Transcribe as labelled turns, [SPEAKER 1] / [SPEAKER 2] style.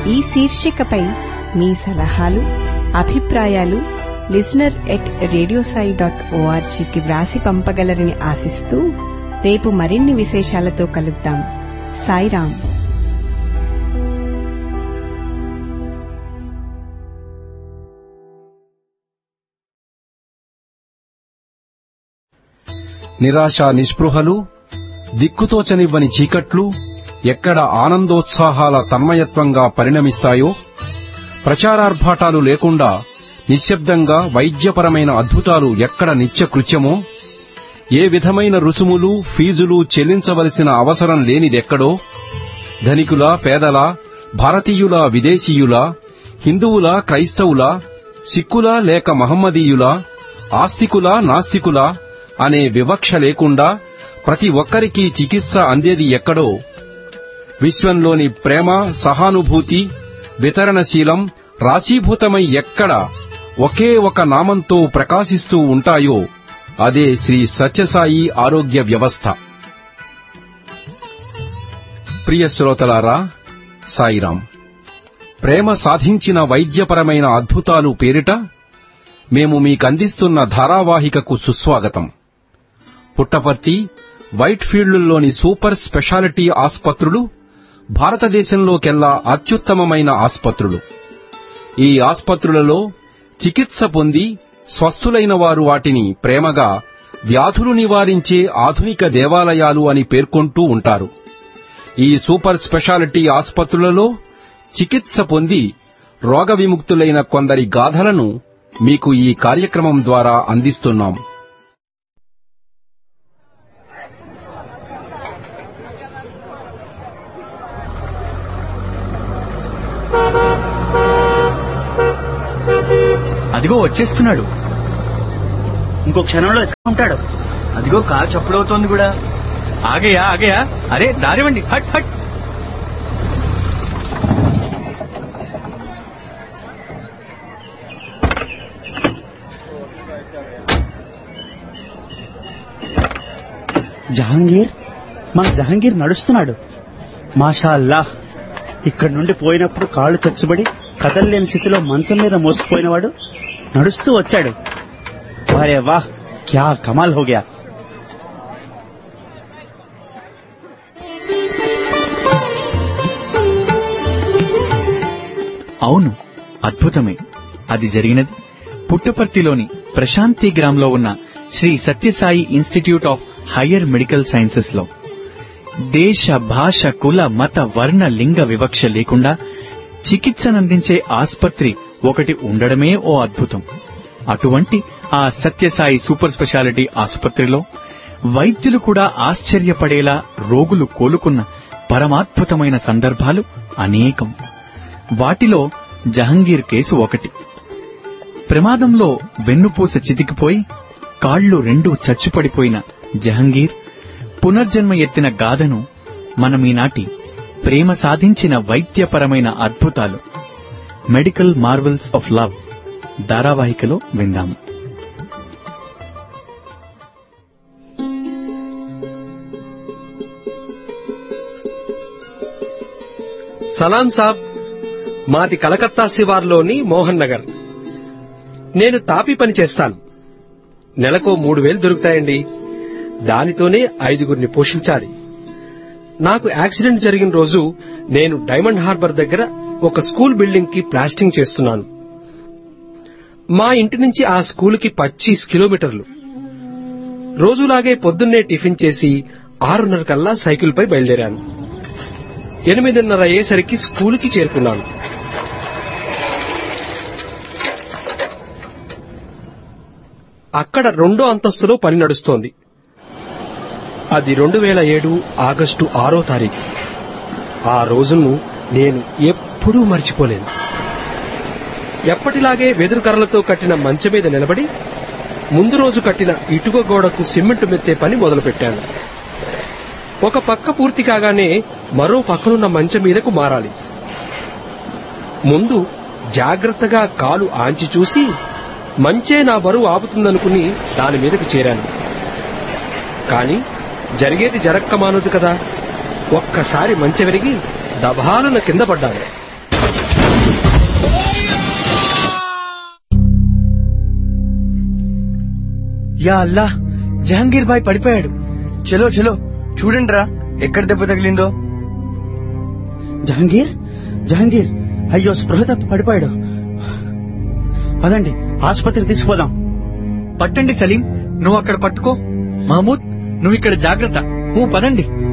[SPEAKER 1] ఈ శీర్షికపై మీ సలహాలు అభిప్రాయాలు లిజనర్ ఎట్ రేడియోసాయి డాట్ ఓఆర్జీకి వ్రాసి పంపగలరని ఆశిస్తూ రేపు మరిన్ని విశేషాలతో కలుద్దాం సాయిరాం
[SPEAKER 2] నిరాశ నిస్పృహలు దిక్కుతోచనివ్వని చీకట్లు ఎక్కడ ఆనందోత్సాహాల తన్మయత్వంగా పరిణమిస్తాయో ప్రచారార్భాటాలు లేకుండా నిశ్శబ్దంగా వైద్యపరమైన అద్భుతాలు ఎక్కడ నిత్యకృత్యమో ఏ విధమైన రుసుములు ఫీజులు చెల్లించవలసిన అవసరం లేనిదెక్కడో ధనికుల పేదల భారతీయుల విదేశీయుల హిందువుల క్రైస్తవుల సిక్కుల లేక మహమ్మదీయుల ఆస్తికుల నాస్తికుల అనే వివక్ష లేకుండా ప్రతి ఒక్కరికి చికిత్స అందేది ఎక్కడో విశ్వంలోని ప్రేమ సహానుభూతి వితరణశీలం రాశీభూతమై ఎక్కడ ఒకే ఒక నామంతో ప్రకాశిస్తూ ఉంటాయో అదే శ్రీ సత్యసాయి ఆరోగ్య వ్యవస్థ ప్రియ శ్రోతలారా సాయిరాం ప్రేమ సాధించిన వైద్యపరమైన అద్భుతాలు పేరిట మేము మీకందిస్తున్న ధారావాహికకు సుస్వాగతం పుట్టపర్తి వైట్ ఫీల్డ్లోని సూపర్ స్పెషాలిటీ ఆస్పత్రులు భారతదేశంలోకెల్లా అత్యుత్తమమైన ఆస్పత్రులు ఈ ఆస్పత్రులలో చికిత్స పొంది స్వస్థులైన వారు వాటిని ప్రేమగా వ్యాధులు నివారించే ఆధునిక దేవాలయాలు అని పేర్కొంటూ ఉంటారు ఈ సూపర్ స్పెషాలిటీ ఆస్పత్రులలో చికిత్స పొంది రోగ విముక్తులైన కొందరి గాథలను మీకు ఈ కార్యక్రమం ద్వారా అందిస్తున్నాం
[SPEAKER 3] అదిగో వచ్చేస్తున్నాడు
[SPEAKER 4] ఇంకో క్షణంలో ఎక్కడ ఉంటాడు
[SPEAKER 3] అదిగో కారు చప్పుడవుతోంది కూడా ఆగయా ఆగయా అరే దారివ్వండి హట్ హట్
[SPEAKER 4] జహాంగీర్ మన జహాంగీర్ నడుస్తున్నాడు మాషా అల్లాహ్ ఇక్కడి నుండి పోయినప్పుడు కాళ్ళు చచ్చుబడి కదల్లేని స్థితిలో మంచం మీద మోసుకుపోయినవాడు నడుస్తూ వచ్చాడు వారే వాహ్ క్యా కమాల్ హో గయా
[SPEAKER 3] అవును అద్భుతమే అది జరిగినది పుట్టపర్తిలోని ప్రశాంతి గ్రామ్లో ఉన్న Sri Sathya Sai institute of higher medical sciences లో దేశ భాష కుల మత వర్ణ లింగ వివక్ష లేకుండా చికిత్సనందించే ఆస్పత్రి ఒకటి ఉండడమే ఓ అద్భుతం అటువంటి ఆ సత్యసాయి సూపర్ స్పెషాలిటీ ఆసుపత్రిలో వైద్యులు కూడా ఆశ్చర్యపడేలా రోగులు కోలుకున్న పరమాద్భుతమైన సందర్భాలు అనేకం వాటిలో జహంగీర్ కేసు ఒకటి ప్రమాదంలో వెన్నుపూస చితికిపోయి కాళ్లు రెండూ చచ్చుపడిపోయిన జహంగీర్ పునర్జన్మ ఎత్తిన గాథను మనమీనాటి ప్రేమ సాధించిన వైద్యపరమైన అద్భుతాలు మెడికల్ మార్వెల్స్ ఆఫ్ లవ్ ధారావాహికలో విందాము
[SPEAKER 5] సలాం సాబ్ మాది కలకత్తా శివార్లోని మోహన్ నగర్ నేను తాపి పని చేస్తాను నెలకో మూడు వేలు దొరుకుతాయండి దానితోనే ఐదుగురిని పోషించాలి నాకు యాక్సిడెంట్ జరిగిన రోజు నేను డైమండ్ హార్బర్ దగ్గర ఒక స్కూల్ బిల్డింగ్ కి ప్లాస్టింగ్ చేస్తున్నాను మా ఇంటి నుంచి ఆ స్కూలుకి పచ్చీస్ కిలోమీటర్లు రోజులాగే పొద్దున్నే టిఫిన్ చేసి ఆరున్నర కల్లా సైకిల్పై బయలుదేరాను ఎనిమిదిన్నర అయ్యేసరికి స్కూలుకి చేరుకున్నాను అక్కడ రెండో అంతస్తులో పని నడుస్తోంది అది రెండు వేల ఏడు ఆగస్టు ఆరో తారీఖు ఆ రోజును నేను ఎప్పుడూ మర్చిపోలేను ఎప్పటిలాగే వెదురు కర్రలతో కట్టిన మంచం మీద నిలబడి ముందు రోజు కట్టిన ఇటుక గోడకు సిమెంట్ మెత్తే పని మొదలుపెట్టాను ఒక పక్క పూర్తి కాగానే మరో పక్కనున్న మంచం మీదకు మారాలి ముందు జాగ్రత్తగా కాలు ఆంచి చూసి మంచే నా బరువు ఆపుతుందనుకుని దాని మీదకు చేరాను కాని జరిగేది జరక్క మానదు కదా ఒక్కసారి మంచె విరిగి దబాలున కింద పడ్డాను
[SPEAKER 3] యా అల్లా జహంగీర్ భాయ్ పడిపోయాడు చలో చలో చూడండి రా ఎక్కడ దెబ్బ తగిలిందో
[SPEAKER 4] జహంగీర్ జహంగీర్ అయ్యో స్పృహ తప్పి పడిపోయాడు పదండి ఆసుపత్రికి తీసుకుపోదాం
[SPEAKER 3] పట్టండి సలీం నువ్వు అక్కడ పట్టుకో మహమూద్ నువ్వు ఇక్కడ జాగ్రత్త నువ్వు పదండి